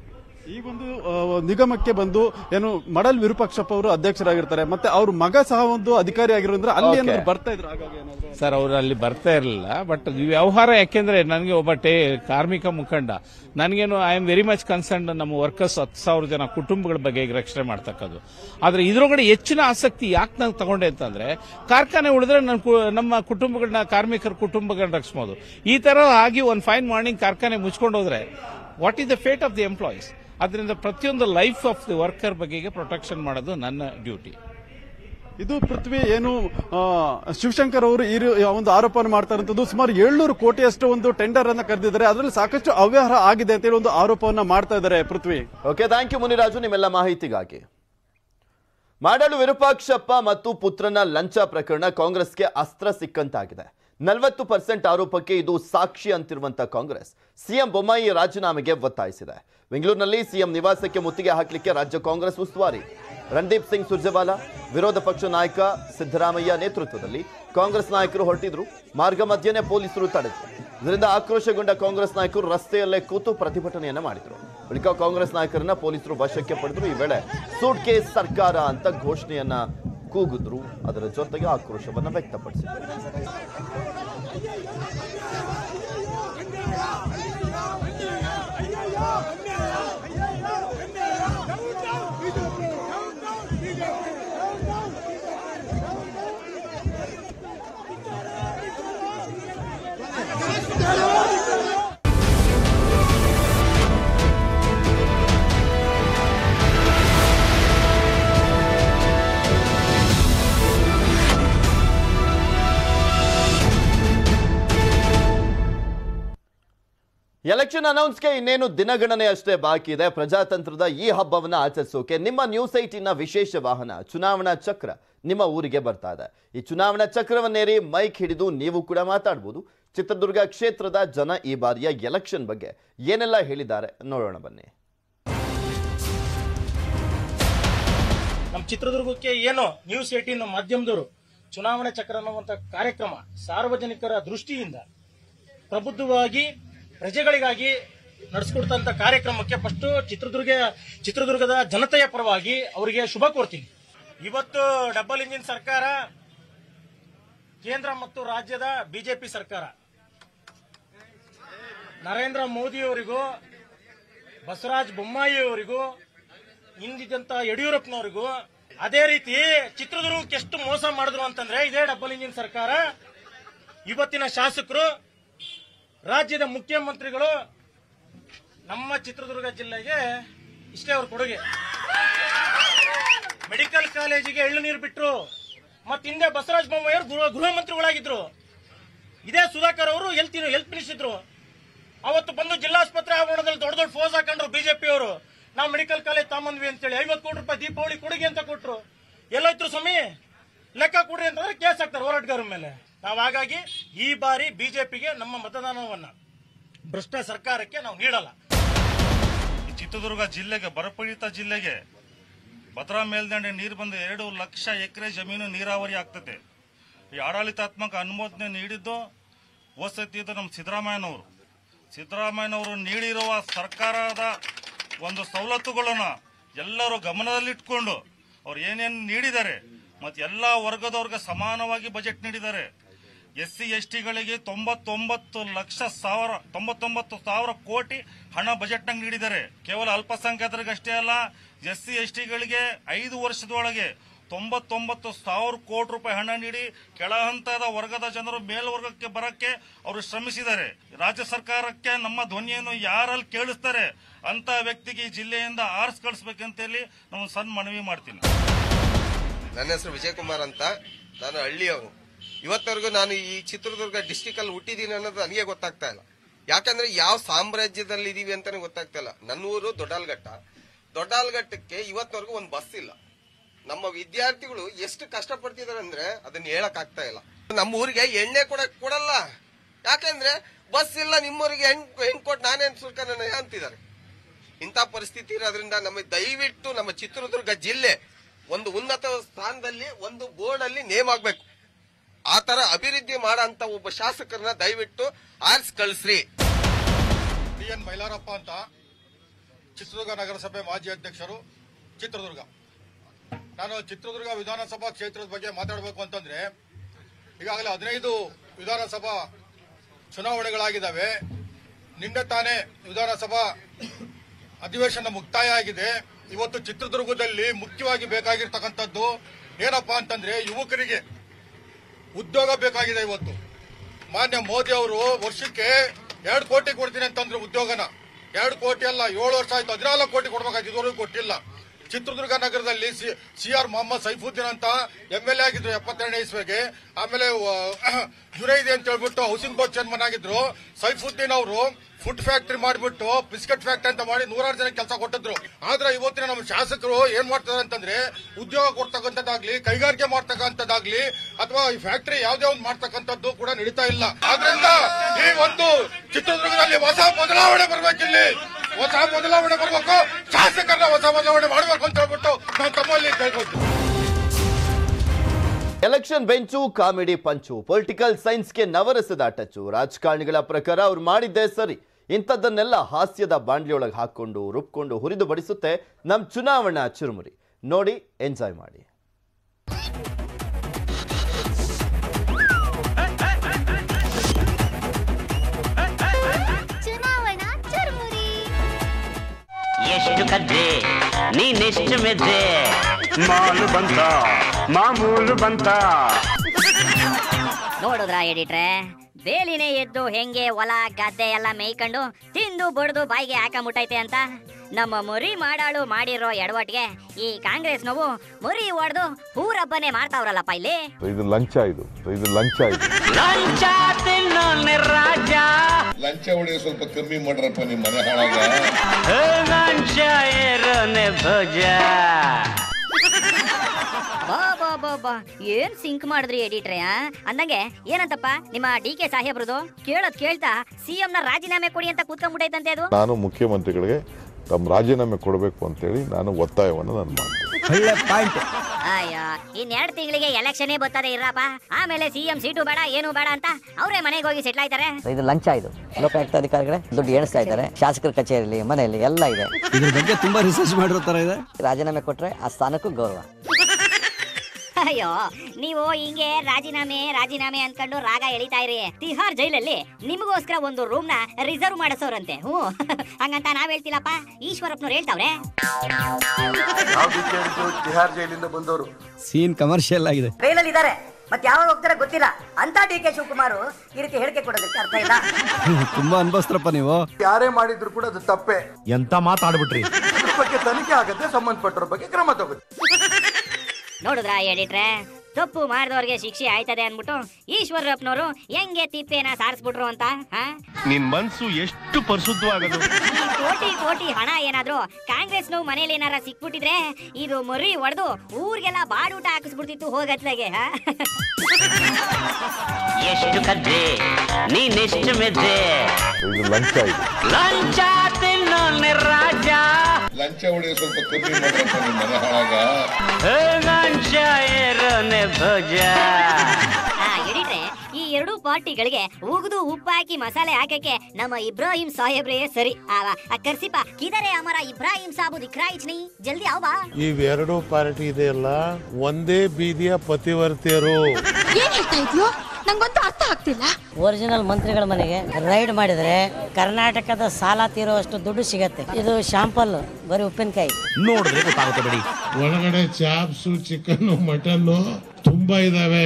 ಈ ಒಂದು ಆ, ನಿಗಮಕ್ಕೆ ಬಂದು ಏನು ಮಡಲ್ ವಿರೂಪಾಕ್ಷಪ್ಪ ಅವರು ಅಧ್ಯಕ್ಷರಾಗಿರ್ತಾರೆ ಮತ್ತೆ ಅವ್ರ ಮಗ ಸಹ ಒಂದು ಅಧಿಕಾರಿ ಆಗಿರೋದ್ರಿಂದ ಅಲ್ಲಿ Okay. ಏನಾದ್ರು ಬರ್ತಾ ಇದ್ರು ಆಗಾಗ ಏನಾದ್ರು ಸರ್ ಅವರು ಅಲ್ಲಿ ಬರ್ತಾ ಇರಲಿಲ್ಲ ಬಟ್ ಈ ವ್ಯವಹಾರ ಯಾಕೆಂದ್ರೆ ನನಗೆ ಒಬ್ಬ ಟೇ ಕಾರ್ಮಿಕ ಮುಖಂಡ ನನಗೇನು I am very much concern ನಮ್ಮ ವರ್ಕರ್ಸ್ ಹತ್ತು ಸಾವಿರ ಜನ ಕುಟುಂಬಗಳ ಬಗ್ಗೆ ಈಗ ರಕ್ಷಣೆ ಮಾಡ್ತಕ್ಕದ್ದು ಆದ್ರೆ ಇದ್ರೊಳಗಡೆ ಹೆಚ್ಚಿನ ಆಸಕ್ತಿ ಯಾಕೆ ನಾನು ತಗೊಂಡೆ ಅಂತಂದ್ರೆ ಕಾರ್ಖಾನೆ ಉಳಿದ್ರೆ ನನ್ನ ಕು- ನಮ್ಮ ಕುಟುಂಬಗಳನ್ನ ಕಾರ್ಮಿಕರ ಕುಟುಂಬಗಳನ್ನ ರಕ್ಷಿಸಬಹುದು ಈ ತರ ಆಗಿ ಒಂದು ಫೈನ್ ಮಾರ್ನಿಂಗ್ ಕಾರ್ಖಾನೆ ಮುಚ್ಕೊಂಡು ಹೋದ್ರೆ what is the fate of the employees ಅದರಿಂದ ಪ್ರತಿಯೊಂದು ಲೈಫ್ ಆಫ್ ದಿ ವರ್ಕರ್ ಬಗೆಗೆ ಪ್ರೊಟೆಕ್ಷನ್ ಮಾಡೋದು ನನ್ನ ಡ್ಯೂಟಿ ಇದು ಪೃಥ್ವಿ ಏನು ಆ, ಶಿವಶಂಕರ್ ಅವರು ಈ ರೀ- ಒಂದು ಆರೋಪವನ್ನು ಮಾಡ್ತಾ ಇರುವಂತದ್ದು ಸುಮಾರು ಏಳ್ನೂರು ಕೋಟಿಯಷ್ಟು ಒಂದು ಟೆಂಡರ್ ಅನ್ನ ಕರೆದಿದ್ದಾರೆ ಅದರಲ್ಲಿ ಸಾಕಷ್ಟು ಅವ್ಯವಹಾರ ಆಗಿದೆ ಅಂತ ಹೇಳಿ ಒಂದು ಆರೋಪವನ್ನ ಮಾಡ್ತಾ ಇದ್ದಾರೆ Prithvi okay thank you Muniraju ನಿಮ್ಮೆಲ್ಲ ಮಾಹಿತಿಗಾಗಿ ಮಾಡಾಳು ವಿರೂಪಾಕ್ಷಪ್ಪ ಮತ್ತು ಪುತ್ರನ ಲಂಚ ಪ್ರಕರಣ ಕಾಂಗ್ರೆಸ್ಗೆ ಅಸ್ತ್ರ ಸಿಕ್ಕಂತಾಗಿದೆ ನಲವತ್ತು ಪರ್ಸೆಂಟ್ ಆರೋಪಕ್ಕೆ ಇದು ಸಾಕ್ಷಿ ಅಂತಿರುವಂತ ಕಾಂಗ್ರೆಸ್ ಸಿಎಂ ಬೊಮ್ಮಾಯಿ ರಾಜೀನಾಮೆಗೆ ಒತ್ತಾಯಿಸಿದೆ ಬೆಂಗಳೂರಿನಲ್ಲಿ ಸಿಎಂ ನಿವಾಸಕ್ಕೆ ಮುತ್ತಿಗೆ ಹಾಕಲಿಕ್ಕೆ ರಾಜ್ಯ ಕಾಂಗ್ರೆಸ್ ಉಸ್ತುವಾರಿ ರಣದೀಪ್ ಸಿಂಗ್ ಸುರ್ಜೇವಾಲಾ ವಿರೋಧ ಪಕ್ಷ ನಾಯಕ ಸಿದ್ದರಾಮಯ್ಯ ನೇತೃತ್ವದಲ್ಲಿ ಕಾಂಗ್ರೆಸ್ ನಾಯಕರು ಹೊರಟಿದ್ರು ಮಾರ್ಗ ಮಧ್ಯೆನೇ ಪೊಲೀಸರು ತಡೆದ್ರು ಇದರಿಂದ ಆಕ್ರೋಶಗೊಂಡ ಕಾಂಗ್ರೆಸ್ ನಾಯಕರು ರಸ್ತೆಯಲ್ಲೇ ಕೂತು ಪ್ರತಿಭಟನೆಯನ್ನ ಮಾಡಿದ್ರು ಬಳಿಕ ಕಾಂಗ್ರೆಸ್ ನಾಯಕರನ್ನ ಪೊಲೀಸರು ವಶಕ್ಕೆ ಪಡೆದ್ರು ಈ ವೇಳೆ ಸೂಟ್ ಕೇಸ್ ಸರ್ಕಾರ ಅಂತ ಘೋಷಣೆಯನ್ನ ಕೂಗಿದ್ರು ಅದರ ಜೊತೆಗೆ ಆಕ್ರೋಶವನ್ನ ವ್ಯಕ್ತಪಡಿಸಿದ್ರು ಎಲೆಕ್ಷನ್ ಅನೌನ್ಸ್ಗೆ ಇನ್ನೇನು ದಿನಗಣನೆ ಅಷ್ಟೇ ಬಾಕಿ ಇದೆ ಪ್ರಜಾತಂತ್ರದ ಈ ಹಬ್ಬವನ್ನ ಆಚರಿಸೋಕೆ ನಿಮ್ಮ ನ್ಯೂಸ್ ಐಟಿನ ವಿಶೇಷ ವಾಹನ ಚುನಾವಣಾ ಚಕ್ರ ನಿಮ್ಮ ಊರಿಗೆ ಬರ್ತಾ ಇದೆ ಈ ಚುನಾವಣಾ ಚಕ್ರವನ್ನೇರಿ ಮೈಕ್ ಹಿಡಿದು ನೀವು ಕೂಡ ಮಾತಾಡ್ಬೋದು ಚಿತ್ರದುರ್ಗ ಕ್ಷೇತ್ರದ ಜನ ಈ ಬಾರಿಯ ಎಲೆಕ್ಷನ್ ಬಗ್ಗೆ ಏನೆಲ್ಲ ಹೇಳಿದ್ದಾರೆ ನೋಡೋಣ ಬನ್ನಿ ನಮ್ಮ ಚಿತ್ರದುರ್ಗಕ್ಕೆ ಏನು ನ್ಯೂಸ್ ಏಟೀನ್ ಮಾಧ್ಯಮದವರು ಚುನಾವಣೆ ಚಕ್ರ ಅನ್ನುವಂತ ಕಾರ್ಯಕ್ರಮ ಸಾರ್ವಜನಿಕರ ದೃಷ್ಟಿಯಿಂದ ಪ್ರಬುದ್ಧವಾಗಿ ಪ್ರಜೆಗಳಿಗಾಗಿ ನಡೆಸ್ಕೊಡ್ತಂತ ಕಾರ್ಯಕ್ರಮಕ್ಕೆ ಫಸ್ಟ್ ಚಿತ್ರದುರ್ಗ ಚಿತ್ರದುರ್ಗದ ಜನತೆಯ ಪರವಾಗಿ ಅವರಿಗೆ ಶುಭ ಕೋರ್ತೀನಿ ಇವತ್ತು ಡಬಲ್ ಇಂಜಿನ್ ಸರ್ಕಾರ ಕೇಂದ್ರ ಮತ್ತು ರಾಜ್ಯದ ಬಿಜೆಪಿ ಸರ್ಕಾರ ನರೇಂದ್ರ ಮೋದಿಯವರಿಗೂ ಬಸವರಾಜ ಬೊಮ್ಮಾಯಿ ಅವರಿಗೂ ಹಿಂದಿದ್ದಂತ ಯಡಿಯೂರಪ್ಪನವರಿಗೂ ಅದೇ ರೀತಿ ಚಿತ್ರದುರ್ಗಕ್ಕೆ ಎಷ್ಟು ಮೋಸ ಮಾಡಿದ್ರು ಅಂತಂದ್ರೆ ಇದೇ ಡಬಲ್ ಇಂಜಿನ್ ಸರ್ಕಾರ ಇವತ್ತಿನ ಶಾಸಕರು ರಾಜ್ಯದ ಮುಖ್ಯಮಂತ್ರಿಗಳು ನಮ್ಮ ಚಿತ್ರದುರ್ಗ ಜಿಲ್ಲೆಗೆ ಇಷ್ಟೇ ಅವ್ರ ಕೊಡುಗೆ ಮೆಡಿಕಲ್ ಕಾಲೇಜಿಗೆ ಎಳ್ಳು ನೀರು ಬಿಟ್ರು ಮತ್ತೆ ಹಿಂದೆ ಬಸವರಾಜ ಬೊಮ್ಮಾಯಿ ಅವರು ಗೃಹ ಗೃಹ ಮಂತ್ರಿಗಳಾಗಿದ್ರು ಇದೇ ಸುಧಾಕರ್ ಅವರು ಹೆಲ್ತ್ ಹೆಲ್ತ್ ಮಿನಿಸ್ಟರ್ ಇದ್ರು ಅವತ್ತು ಬಂದು ಜಿಲ್ಲಾಸ್ಪತ್ರೆ ಆವರಣದಲ್ಲಿ ದೊಡ್ಡ ದೊಡ್ಡ ಫೋಸ್ ಹಾಕೊಂಡ್ರು ಬಿಜೆಪಿ ಅವರು ನಾವು ಮೆಡಿಕಲ್ ಕಾಲೇಜ್ ತಗೊಂಬಂದ್ವಿ ಅಂತೇಳಿ ಐವತ್ತು ಕೋಟಿ ರೂಪಾಯಿ ದೀಪಾವಳಿ ಕೊಡುಗೆ ಅಂತ ಕೊಟ್ರು ಎಲ್ಲೋಯ್ತು ಸ್ವಾಮಿ ಲೆಕ್ಕ ಕೊಡ್ರಿ ಅಂತಂದ್ರೆ ಕೇಸ್ ಹಾಕ್ತಾರೆ ಹೋರಾಟಗಾರರ ಮೇಲೆ ನಾವು ಹಾಗಾಗಿ ಈ ಬಾರಿ ಬಿಜೆಪಿಗೆ ನಮ್ಮ ಮತದಾನವನ್ನ ಭ್ರಷ್ಟ ಸರ್ಕಾರಕ್ಕೆ ನಾವು ನೀಡಲ್ಲ ಈ ಚಿತ್ರದುರ್ಗ ಜಿಲ್ಲೆಗೆ ಬರಪೀಡಿತ ಜಿಲ್ಲೆಗೆ ಭದ್ರಾ ಮೇಲ್ದಂಡೆ ನೀರು ಬಂದು ಎರಡು ಲಕ್ಷ ಎಕರೆ ಜಮೀನು ನೀರಾವರಿ ಆಗ್ತದೆ ಈ ಆಡಳಿತಾತ್ಮಕ ಅನುಮೋದನೆ ನೀಡಿದ್ದು ಓಸತ್ತಿದ್ದು ನಮ್ಮ ಸಿದ್ದರಾಮಯ್ಯನವರು ಸಿದ್ದರಾಮಯ್ಯನವರು ನೀಡಿರುವ ಸರ್ಕಾರದ ಒಂದು ಸವಲತ್ತುಗಳನ್ನು ಎಲ್ಲರೂ ಗಮನದಲ್ಲಿಟ್ಕೊಂಡು ಅವ್ರು ಏನೇನು ನೀಡಿದ್ದಾರೆ ಮತ್ತು ಎಲ್ಲ ವರ್ಗದವ್ರಿಗೆ ಸಮಾನವಾಗಿ ಬಜೆಟ್ ನೀಡಿದ್ದಾರೆ ಎಸ್ ಸಿ ಎಸ್ ಟಿಗಳಿಗೆ ತೊಂಬತ್ತೊಂಬತ್ತು ಲಕ್ಷ ಸಾವಿರ ತೊಂಬತ್ತೊಂಬತ್ತು ಸಾವಿರ ಕೋಟಿ ಹಣ ಬಜೆಟ್ನಾಗ ನೀಡಿದ್ದಾರೆ ಕೇವಲ ಅಲ್ಪಸಂಖ್ಯಾತರಿಗಷ್ಟೇ ಅಲ್ಲ ಎಸ್ ಸಿ ಎಸ್ ಟಿಗಳಿಗೆ ಐದು ವರ್ಷದೊಳಗೆ ತೊಂಬತ್ತೊಂಬತ್ತು ಸಾವಿರ ಕೋಟಿ ರೂಪಾಯಿ ಹಣ ನೀಡಿ ಕೆಳ ಹಂತದ ವರ್ಗದ ಜನರು ಮೇಲ್ವರ್ಗಕ್ಕೆ ಬರಕ್ಕೆ ಅವರು ಶ್ರಮಿಸಿದ್ದಾರೆ ರಾಜ್ಯ ಸರ್ಕಾರಕ್ಕೆ ನಮ್ಮ ಧ್ವನಿಯನ್ನು ಯಾರಲ್ಲಿ ಕೇಳಿಸ್ತಾರೆ ಅಂತ ವ್ಯಕ್ತಿಗೆ ಈ ಜಿಲ್ಲೆಯಿಂದ ಆರಿಸ್ ಕಳಿಸ್ಬೇಕಂತೇಳಿ ನಾವು ಸಣ್ಣ ಮನವಿ ಮಾಡ್ತೀನಿ ನನ್ನ ಹೆಸರು ವಿಜಯ್ ಕುಮಾರ್ ಅಂತ ನಾನು ಹಳ್ಳಿಯವನು ಇವತ್ತವರೆಗೂ ನಾನು ಈ ಚಿತ್ರದುರ್ಗ ಡಿಸ್ಟಿಕ್ ಅಲ್ಲಿ ಹುಟ್ಟಿದೀನಿ ಅನ್ನೋದು ನನಗೆ ಗೊತ್ತಾಗ್ತಾ ಇಲ್ಲ ಯಾಕಂದ್ರೆ ಯಾವ ಸಾಮ್ರಾಜ್ಯದಲ್ಲಿ ಇದೀವಿ ಅಂತಾನೆ ಗೊತ್ತಾಗ್ತಾ ಇಲ್ಲ ನನ್ನ ಊರು ದೊಡ್ಡಾಲ್ಘಟ್ಟ ದೊಡ್ಡಾಲ್ಘಟ್ಟಕ್ಕೆ ಇವತ್ತವರೆಗೂ ಒಂದು ಬಸ್ ಇಲ್ಲ ನಮ್ಮ ವಿದ್ಯಾರ್ಥಿಗಳು ಎಷ್ಟು ಕಷ್ಟಪಡ್ತಿದಾರೆ ಅಂದ್ರೆ ಅದನ್ನ ಹೇಳಕ್ ಆಗ್ತಾ ಇಲ್ಲ ನಮ್ಮ ಊರಿಗೆ ಎಣ್ಣೆ ಕೊಡಕ್ ಕೊಡಲ್ಲ ಯಾಕೆಂದ್ರೆ ಬಸ್ ಇಲ್ಲ ನಿಮ್ಮೂರಿಗೆ ಹೆಣ್ ಹೆಣ್ ಕೊಟ್ಟು ನಾನೇನ್ ಸುಲ್ಕ ಅಂತಿದ್ದಾರೆ ಇಂಥ ಪರಿಸ್ಥಿತಿ ಇರೋದ್ರಿಂದ ನಮ್ಮ ದಯವಿಟ್ಟು ನಮ್ಮ ಚಿತ್ರದುರ್ಗ ಜಿಲ್ಲೆ ಒಂದು ಉನ್ನತ ಸ್ಥಾನದಲ್ಲಿ ಒಂದು ಬೋರ್ಡ್ ಅಲ್ಲಿ ನೇಮ್ ಆಗ್ಬೇಕು ಆ ತರ ಅಭಿವೃದ್ಧಿ ಮಾಡಂತ ಒಬ್ಬ ಶಾಸಕರನ್ನ ದಯವಿಟ್ಟು ಆರಿಸಿ ಕಳಿಸ್ರಿ ಡಿ ಎನ್ ಮೈಲಾರಪ್ಪ ಅಂತ ಚಿತ್ರದುರ್ಗ ನಗರಸಭೆ ಮಾಜಿ ಅಧ್ಯಕ್ಷರು ಚಿತ್ರದುರ್ಗ ನಾನು ಚಿತ್ರದುರ್ಗ ವಿಧಾನಸಭಾ ಕ್ಷೇತ್ರದ ಬಗ್ಗೆ ಮಾತಾಡಬೇಕು ಅಂತಂದ್ರೆ ಈಗಾಗಲೇ ಹದಿನೈದು ವಿಧಾನಸಭಾ ಚುನಾವಣೆಗಳಾಗಿದ್ದಾವೆ ನಿನ್ನೆ ತಾನೇ ವಿಧಾನಸಭಾ ಅಧಿವೇಶನ ಮುಕ್ತಾಯ ಆಗಿದೆ ಇವತ್ತು ಚಿತ್ರದುರ್ಗದಲ್ಲಿ ಮುಖ್ಯವಾಗಿ ಬೇಕಾಗಿರ್ತಕ್ಕಂಥದ್ದು ಏನಪ್ಪಾ ಅಂತಂದ್ರೆ ಯುವಕರಿಗೆ ಉದ್ಯೋಗ ಬೇಕಾಗಿದೆ ಇವತ್ತು ಮಾನ್ಯ ಮೋದಿ ಅವರು ವರ್ಷಕ್ಕೆ ಎರಡು ಕೋಟಿ ಕೊಡ್ತೀನಿ ಅಂತಂದ್ರು ಉದ್ಯೋಗನ ಎರಡು ಕೋಟಿ ಅಲ್ಲ ಏಳು ವರ್ಷ ಆಯ್ತು ಹದಿನಾಲ್ಕು ಕೋಟಿ ಕೊಡ್ಬೇಕಾಯ್ತು ಇದುವರೆಗೂ ಕೊಟ್ಟಿಲ್ಲ ಚಿತ್ರದುರ್ಗ ನಗರದಲ್ಲಿ ಸಿ ಆರ್ ಮೊಹಮ್ಮದ್ ಸೈಫುದ್ದೀನ್ ಅಂತ ಎಂ ಎಲ್ ಎ ಆಗಿದ್ರು ಎಪ್ಪತ್ತೆರಡನೇ ಇಸ್ವಿಗೆ ಆಮೇಲೆ ಜುನೈದಿ ಅಂತ ಹೇಳ್ಬಿಟ್ಟು ಹೌಸಿಂಗ್ ಬೋರ್ಡ್ ಚೇರ್ಮನ್ ಆಗಿದ್ರು ಸೈಫುದ್ದೀನ್ ಅವರು ಫುಡ್ ಫ್ಯಾಕ್ಟರಿ ಮಾಡಿಬಿಟ್ಟು ಬಿಸ್ಕೆಟ್ ಫ್ಯಾಕ್ಟರಿ ಅಂತ ಮಾಡಿ ನೂರಾರು ಜನ ಕೆಲಸ ಕೊಟ್ಟಿದ್ರು ಆದ್ರೆ ಇವತ್ತಿನ ನಮ್ಮ ಶಾಸಕರು ಏನ್ ಮಾಡ್ತಾರೆ ಅಂತಂದ್ರೆ ಉದ್ಯೋಗ ಕೊಡ್ತಕ್ಕಂಥದ್ದಾಗ್ಲಿ ಕೈಗಾರಿಕೆ ಮಾಡ್ತಕ್ಕಂಥದ್ದಾಗ್ಲಿ ಅಥವಾ ಈ ಫ್ಯಾಕ್ಟರಿ ಯಾವ್ದೇ ಒಂದು ಮಾಡ್ತಕ್ಕಂಥದ್ದು ಕೂಡ ನಡೀತಾ ಇಲ್ಲ ಆದ್ರಿಂದ ಈ ಒಂದು ಚಿತ್ರದುರ್ಗದಲ್ಲಿ ಹೊಸ ಬದಲಾವಣೆ ಬರ್ಬೇಕಿಲ್ಲಿ ಹೊಸ ಬದಲಾವಣೆ ಬರ್ಬೇಕು ಶಾಸಕರನ್ನ ಹೊಸ ಬದಲಾವಣೆ ಮಾಡ್ಬೇಕು ಅಂತ ಹೇಳ್ಬಿಟ್ಟು ನಾವು ತಮ್ಮಲ್ಲಿ ಕೇಳ್ಕೊಳ್ತೀವಿ election bench comedy punch political ಸೈನ್ಸ್ಗೆ ನವರಸದ ಟಚ್ಚು ರಾಜಕಾರಣಿಗಳ ಪ್ರಕಾರ ಅವ್ರು ಮಾಡಿದ್ದೇ ಸರಿ ಇಂಥದ್ದನ್ನೆಲ್ಲ ಹಾಸ್ಯದ ಬಾಂಡ್ಲಿಯೊಳಗೆ ಹಾಕೊಂಡು ರುಬ್ಕೊಂಡು ಹುರಿದು ಬಡಿಸುತ್ತೆ ನಮ್ಮ ಚುನಾವಣಾ ಚುರುಮುರಿ ನೋಡಿ ಎಂಜಾಯ್ ಮಾಡಿ ಚುನಾವಣಾ ಚುರುಮುರಿ ಎಷ್ಟು ಕದ್ದೆ ನೀನೆಷ್ಟು ಮೆದ್ದೆ ಮಾಲು ಬಂತ ಮಾಮೂಲು ಬಂತ ನೋಡುದ್ರಾ ಎಡಿಟ್ರೆ ಬೇಲಿನೇ ಎದ್ದು ಹೆಂಗೆ ಹೊಲ ಗದ್ದೆ ಎಲ್ಲ ಮೇಯ್ಕೊಂಡು ತಿಂದು ಬಡ್ದು ಬಾಯಿಗೆ ಹಾಕ ಮುಟ್ಟೈತೆ ಅಂತ ನಮ್ಮ ಮುರಿ ಮಾಡಾಳು ಮಾಡಿರೋ ಎಡವಟ್ಗೆ ಈ ಕಾಂಗ್ರೆಸ್ ನೋವು ಮುರಿ ಹೊಡೆದು ಊರಬ್ಬನೇ ಮಾಡ್ತಾವ್ರಲ್ಲಪ್ಪ ಇಲ್ಲಿ ಇದು ಲಂಚ ಇದು ಇದು ಲಂಚ ಇದು ಲಂಚ ತಿನ್ನೋನೆ ರಾಜ ಲಂಚ ಲಂಚ ಹೊಡೆಯೋ ಸ್ವಲ್ಪ ಕಮ್ಮಿ ಮಾಡ್ರಪ್ಪ ನಿಮ್ಮ ಮನೆ ಹಾಳಾಗ ಲಂಚ ಏರೋನೆ ಭೋಜ ಬಾ ಬಾ ಬಾ ಬಾ ಏನ್ ಸಿಂಕ್ ಮಾಡಿದ್ರಿ ಎಡಿಟ್ರೆ ಅಂದಂಗೆ ಏನಂತಪ್ಪ ನಿಮ್ಮ ಡಿ ಕೆ ಸಾಹೇಬ್ರದು ಕೇಳೋದ್ ಕೇಳ್ತಾ ಸಿಎಂ ನ ರಾಜೀನಾಮೆ ಕೊಡಿ ಅಂತ ಕೂತ್ಕೊಂಡ್ಬಿಟ್ಟೈತಂತೆ ಅದು ನಾನು ಮುಖ್ಯಮಂತ್ರಿಗಳಿಗೆ ತಮ್ಮ ರಾಜೀನಾಮೆ ಕೊಡಬೇಕು ಅಂತೇಳಿ ನಾನು ಒತ್ತಾಯವನ್ನು ನಾನು ಮಾಡ್ತೀನಿ ಒಳ್ಳೆ ಪಾಯಿಂಟ್ ಅಯ್ಯೋ ಇನ್ನೆರಡು ತಿಂಗಳಿಗೆ ಎಲೆಕ್ಷನೇ ಬರ್ತದೆ ಇರಪ್ಪ ಆಮೇಲೆ ಸಿಎಂ ಸೀಟು ಬೇಡ ಏನು ಬೇಡ ಅಂತ ಅವರೇ ಮನೆಗೆ ಹೋಗಿ ಸೆಟ್ಲ್ ಆಯ್ತಾರೆ ಇದು ಲಂಚ ಇದು ಲೋಕಾಯುಕ್ತ ಅಧಿಕಾರಿಗಳೇ ದುಡ್ಡು ಎಣಿಸ್ತಾ ಇದ್ದಾರೆ ಶಾಸಕರ ಕಚೇರಿಯಲ್ಲಿ ಮನೆಯಲ್ಲಿ ಎಲ್ಲ ಇದೆ ಇದ್ರ ಬಗ್ಗೆ ತುಂಬಾ ರಿಸರ್ಚ್ ಮಾಡಿರೋ ತರ ಇದೆ ರಾಜೀನಾಮೆ ಕೊಟ್ರೆ ಆ ಸ್ಥಾನಕ್ಕೂ ಗೌರವ ಅಯ್ಯೋ ನೀವು ಹಿಂಗೆ ರಾಜೀನಾಮೆ ರಾಜೀನಾಮೆ ಅನ್ಕೊಂಡು ರಾಗ ಎಳಿತಾ ಇರಿ ತಿಹಾರ್ ಜೈಲಲ್ಲಿ ನಿಮಗೋಸ್ಕರ ಒಂದು ರೂಮ್ ನ ರಿಸರ್ವ್ ಮಾಡಿಸೋರಂತೆ ಹ್ಞೂ ಹಂಗಂತ ನಾವ್ ಹೇಳ್ತಿಲ್ಲಪ್ಪ ಈಶ್ವರಪ್ಪನವ್ರು ಹೇಳ್ತಾವ್ರೆ ತಿಹಾರ್ ಜೈಲಿಂದ ಬಂದವರು ಸೀನ್ ಕಮರ್ಷಿಯಲ್ ಆಗಿದೆ ಟ್ರೈನಲ್ಲಿ ಇದ್ದಾರೆ ಮತ್ತೆ ಯಾವಾಗ ಹೋಗ್ತಾರೆ ಗೊತ್ತಿಲ್ಲ ಅಂತ ಡಿ ಕೆ ಶಿವಕುಮಾರ್ ಈ ರೀತಿ ಹೇಳಿಕೆ ಕೊಡೋದಕ್ಕೆ ಅರ್ಥ ಇಲ್ಲ ತುಂಬಾ ಅನ್ಭವಿಸ್ತ್ರಪ್ಪ ನೀವು ಯಾರೇ ಮಾಡಿದ್ರು ಕೂಡ ಅದು ತಪ್ಪೇ ಎಂತ ಮಾತಾಡ್ಬಿಟ್ರಿ ಅದ್ರ ಬಗ್ಗೆ ತನಿಖೆ ಆಗತ್ತೆ ಸಂಬಂಧಪಟ್ಟವ್ರ ಬಗ್ಗೆ ಕ್ರಮ ತಗೋತೀವಿ ನೋಡಿದ್ರಾ ಎಡಿಟ್ರೆ ತಪ್ಪು ಮಾಡಿದವ್ರಿಗೆ ಶಿಕ್ಷೆ ಆಯ್ತದೆ ಅಂದ್ಬಿಟ್ಟು ಈಶ್ವರಪ್ಪನವರು ಹೆಂಗೆ ತಿಪ್ಪೇನ ಸಾರಿಸ್ಬಿಟ್ರು ಅಂತ ಹಾ ನಿನ್ ಮನ್ಸು ಎಷ್ಟು ಪರಿಶುದ್ಧವಾಗದು ಈ ಕೋಟಿ ಕೋಟಿ ಹಣ ಏನಾದ್ರು ಕಾಂಗ್ರೆಸ್ ನೋವು ಮನೇಲಿ ಏನಾರ ಸಿಕ್ಬಿಟ್ಟಿದ್ರೆ ಇದು ಮರಿ ಹೊಡೆದು ಊರಿಗೆಲ್ಲ ಬಾಡೂಟ ಹಾಕಿಸ್ಬಿಡ್ತಿತ್ತು ಹೋಗತ್ಲಾಗೆ ಹಾ ಎಷ್ಟು ಕದ್ದೆ ನೀನೆಷ್ಟು ಮೆದ್ದೆ ಇದು ಲಂಚ ಇದು ಲಂಚ ತಿನ್ನೋನೆ ರಾಜ ಲಂಚ ಹೊಡೆಯೋ ಸ್ವಲ್ಪ ಕಮ್ಮಿ ಮಾಡ್ರಪ್ಪ ನಿಮ್ಮ ಮನೆ ಹಾಳಾಗ ಲಂಚ ಏರೋನೆ ಭೋಜ ಆ, ಎಡಿಟ್ರೆ ಈ ಎರಡೂ ಪಾರ್ಟಿಗಳಿಗೆ ಉಗಿದು ಉಪ್ಪು ಹಾಕಿ ಮಸಾಲೆ ಹಾಕಕ್ಕೆ ನಮ್ಮ ಇಬ್ರಾಹಿಂ ಸಾಹೇಬ್ರೇ ಸರಿ ಆವ ಆ ಕರ್ಸಿಪ ಕಿದರೆ ಅಮರ ಇಬ್ರಾಹಿಂ ಸಾಬು ದಿಕ್ರಾಯಿಚ್ ನೈ ಜಲ್ದಿ ಆವ ಇವೆರಡು ಪಾರ್ಟಿ ಇದೆಯಲ್ಲ ಒಂದೇ ಬೀದಿಯ ಪತಿವರ್ತಿಯರು ಏನ್ ಹೇಳ್ತಾ ಇದ್ಯೋ ನಂಗೊಂದು ಅರ್ಥ ಆಗ್ತಿಲ್ಲ ಒರಿಜಿನಲ್ ಮಂತ್ರಿಗಳ ಮನೆಗೆ ರೈಡ್ ಮಾಡಿದ್ರೆ ಕರ್ನಾಟಕದ ಸಾಲ ತೀರುವಷ್ಟು ದುಡ್ಡು ಸಿಗತ್ತೆ ಇದು ಶಾಂಪಲ್ ಬರೀ ಉಪ್ಪಿನಕಾಯಿ ನೋಡಿದ್ರೆ ಗೊತ್ತಾಗುತ್ತೆ ಬಿಡಿ ಒಳಗಡೆ ಚಾಪ್ಸು ಚಿಕನ್ ಮಟನ್ ತುಂಬಾ ಇದಾವೆ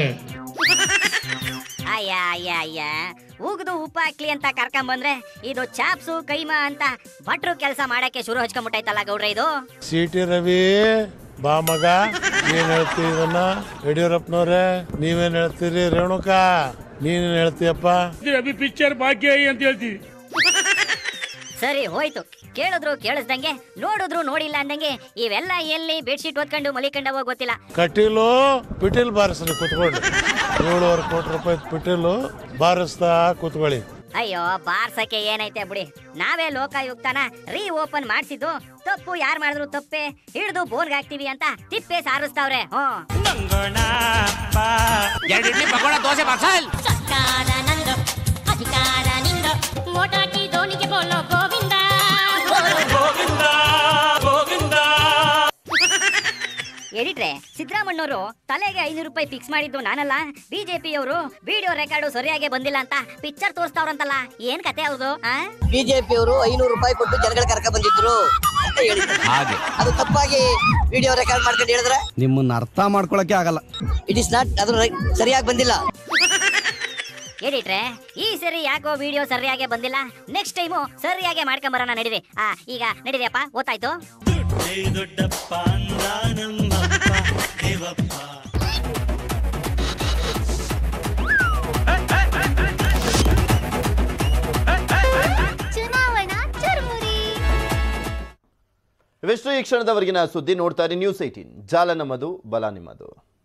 ಅಯ್ಯ ಅಯ್ಯ ಅಯ್ಯ ಉಗಿದು ಉಪ್ಪು ಹಾಕ್ಲಿ ಅಂತ ಕರ್ಕೊಂಡ್ ಬಂದ್ರೆ ಇದು ಚಾಪ್ಸು ಕೈಮಾ ಅಂತ ಭಟ್ರು ಕೆಲಸ ಮಾಡಕ್ಕೆ ಶುರು ಹಚ್ಕೊಂಡ್ಬಿಟ್ಟೈತಲ್ಲ ಗೌಡ್ರೆ ಇದು ಸಿಟಿ ರವಿ ಬಾ ಮಗ ಏನ್ ಹೇಳ್ತೀವಿ ಇದನ್ನ ಯಡಿಯೂರಪ್ಪನವ್ರೆ ನೀವೇನ್ ಹೇಳ್ತೀರಿ ರೇಣುಕಾ ನೀನೇನ್ ಹೇಳ್ತೀಯಪ್ಪ ಪಿಕ್ಚರ್ ಭಾಗ್ಯ ಅಂತ ಹೇಳ್ತೀವಿ ಸರಿ ಹೋಯ್ತು ಕೇಳಿದ್ರು ಕೇಳಿಸ್ದಂಗೆ ನೋಡಿದ್ರು ನೋಡಿಲ್ಲ ಅಂದಂಗೆ ಇವೆಲ್ಲ ಎಲ್ಲಿ ಬೆಡ್ಶೀಟ್ ಓದ್ಕೊಂಡು ಮಲಿಕೊಂಡವೋ ಗೊತ್ತಿಲ್ಲ ಕಟೀಲು ಪಿಟೀಲ್ ಬಾರಿಸ್ರಿ ಕುತ್ಕೊಳ್ಳಿ ಏಳುವರೆ ಕೋಟಿ ರೂಪಾಯಿ ಪಿಟೀಲು ಬಾರಿಸ್ತಾ ಕುತ್ಕೊಳ್ಳಿ ಅಯ್ಯೋ ಬಾರ್ಸಕ್ಕೆ ಏನೈತೆ ಬಿಡಿ ನಾವೇ ಲೋಕಾಯುಕ್ತನ ರೀ ಓಪನ್ ಮಾಡ್ಸಿದ್ದು ತಪ್ಪು ಯಾರು ಮಾಡಿದ್ರು ತಪ್ಪೆ ಹಿಡಿದು ಬೋರ್ಗ್ ಹಾಕ್ತಿವಿ ಅಂತ ತಿಪ್ಪೆ ಸಾರಿಸ್ತಾವ್ರೆ ಹ್ಮ್ ಎರಡು ಇಡ್ಲಿ ಪಕೋಡ ದೋಸೆ ಮಸಾಲ್ ಸರ್ಕಾರ ನಂದು ಅಧಿಕಾರ ನಿಂದು ಮೋಟಾಕಿ ದೋಣಿಗೆ ಬೋಲೋ ಗೋವಿಂದ ಎಡಿಟ್ರೆ ಸಿದ್ದರಾಮಣ್ಣವರು ತಲೆಗೆ ಐನೂರು ರೂಪಾಯಿ ಫಿಕ್ಸ್ ಮಾಡಿದ್ದು ನಾನಲ್ಲ ಬಿಜೆಪಿಯವರು ವಿಡಿಯೋ ರೆಕಾರ್ಡು ಸರಿಯಾಗಿ ಬಂದಿಲ್ಲ ಅಂತ ಪಿಕ್ಚರ್ ತೋರಿಸ್ತಾವ್ರಂತಲ್ಲ ಏನ್ ಕತೆ ಅವ್ರದು ಬಿಜೆಪಿಯವರು ಐನೂರು ರೂಪಾಯಿ ಕೊಟ್ಟು ಜನಗಳ ಕರ್ಕ ಬಂದಿದ್ರು ಅಂತ ಹೇಳಿದ್ರು ಹಾಗೆ ಅದು ತಪ್ಪಾಗಿ ವಿಡಿಯೋ ರೆಕಾರ್ಡ್ ಮಾಡ್ಕೊಂಡು ಹೇಳಿದ್ರೆ ನಿಮ್ಮನ್ನ ಅರ್ಥ ಮಾಡ್ಕೊಳಕ್ಕೆ ಆಗಲ್ಲ ಇಟ್ ಇಸ್ ನಾಟ್ ಅದು ರೈ- ಸರಿಯಾಗಿ ಬಂದಿಲ್ಲ ಎಡಿಟ್ರೆ ಈ ಸರಿ ಯಾಕೋ ವಿಡಿಯೋ ಸರಿಯಾಗಿ ಬಂದಿಲ್ಲ ನೆಕ್ಸ್ಟ್ ಟೈಮು ಸರಿಯಾಗಿ ಮಾಡ್ಕೊಂಬರೋಣ ನಡೀರಿ ಆ ಈಗ ನಡೀರಿಯಪ್ಪ ಗೊತ್ತಾಯ್ತು ಚುನಾವಣಾ ಚರ್ಮುರಿ ಇವೆಷ್ಟು ಈ ಕ್ಷಣದವರೆಗಿನ ಸುದ್ದಿ ನೋಡ್ತಾ ಇರಿ ನ್ಯೂಸ್ ಏಟೀನ್ ಜಾಲ ನಮ್ಮದು ಬಲ ನಿಮ್ಮದು